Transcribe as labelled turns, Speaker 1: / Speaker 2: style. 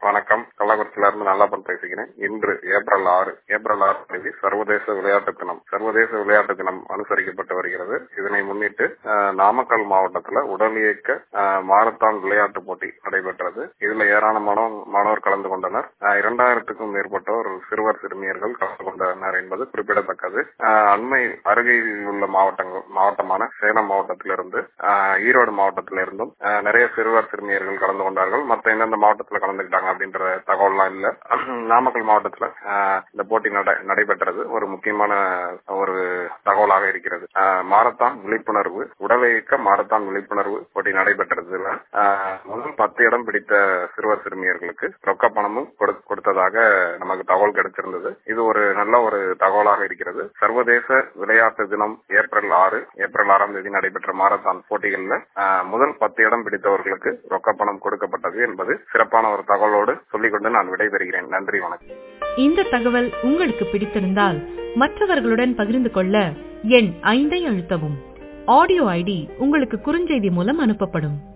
Speaker 1: வணக்கம் கள்ளக்குறிச்சியில இருந்து நல்லாப்பன் பேசுகிறேன் இன்று ஏப்ரல் ஆறு ஏப்ரல் ஆறு தேதி சர்வதேச விளையாட்டு தினம் சர்வதேச விளையாட்டு தினம் அனுசரிக்கப்பட்டு வருகிறது இதனை முன்னிட்டு அஹ், நாமக்கல் மாவட்டத்துல உடல் இயக்க அஹ், மாரத்தான் விளையாட்டு போட்டி நடைபெற்றது இதுல ஏராளமான மாணவர் கலந்து கொண்டனர் அஹ், இரண்டாயிரத்துக்கும் மேற்பட்டோர் சிறுவர் சிறுமியர்கள் கலந்து கொண்டனர் என்பது குறிப்பிடத்தக்கது அஹ், அண்மை அருகில் உள்ள மாவட்டங்கள் மாவட்டமான சேலம் மாவட்டத்திலிருந்து அஹ், ஈரோடு மாவட்டத்திலிருந்தும் அஹ், நிறைய சிறுவர் சிறுமியர்கள் கலந்து கொண்டார்கள் மற்ற எந்தெந்த மாவட்டத்துல கலந்துக்கிட்டாங்க அப்படின்ற தகவல்லாம் இல்ல நாமக்கல் மாவட்டத்துல அஹ், இந்த போட்டி நட- நடைபெற்றது ஒரு முக்கியமான ஒரு தகவலாக இருக்கிறது அஹ், மாரத்தான் விழிப்புணர்வு உடல் இயக்க மாரத்தான் விழிப்புணர்வு போட்டி நடைபெற்றதுல அஹ், முதல் பத்து இடம் பிடித்த சிறுவர் சிறுமியர்களுக்கு ரொக்க பணமும் கொடு- கொடுத்ததாக நமக்கு தகவல் கிடைச்சிருந்தது இது ஒரு நல்ல ஒரு தகவலாக இருக்கிறது சர்வதேச விளையாட்டு தினம் ஏப்ரல் ஆறு ஏப்ரல் ஆறாம் தேதி நடைபெற்ற மாரத்தான் போட்டிகளில் முதல் பத்து இடம் பிடித்தவர்களுக்கு ரொக்க பணம் கொடுக்கப்பட்டது என்பது சிறப்பான ஒரு தகவலோடு சொல்லிக்கொண்டு நான் விடைபெறுகிறேன் நன்றி வணக்கம்
Speaker 2: இந்த தகவல் உங்களுக்கு பிடித்திருந்தால் மற்றவர்களுடன் பகிர்ந்து கொள்ள எண் ஐந்தை அழுத்தவும் ஆடியோ ஐடி உங்களுக்கு குறுஞ்செய்தி மூலம் அனுப்பப்படும்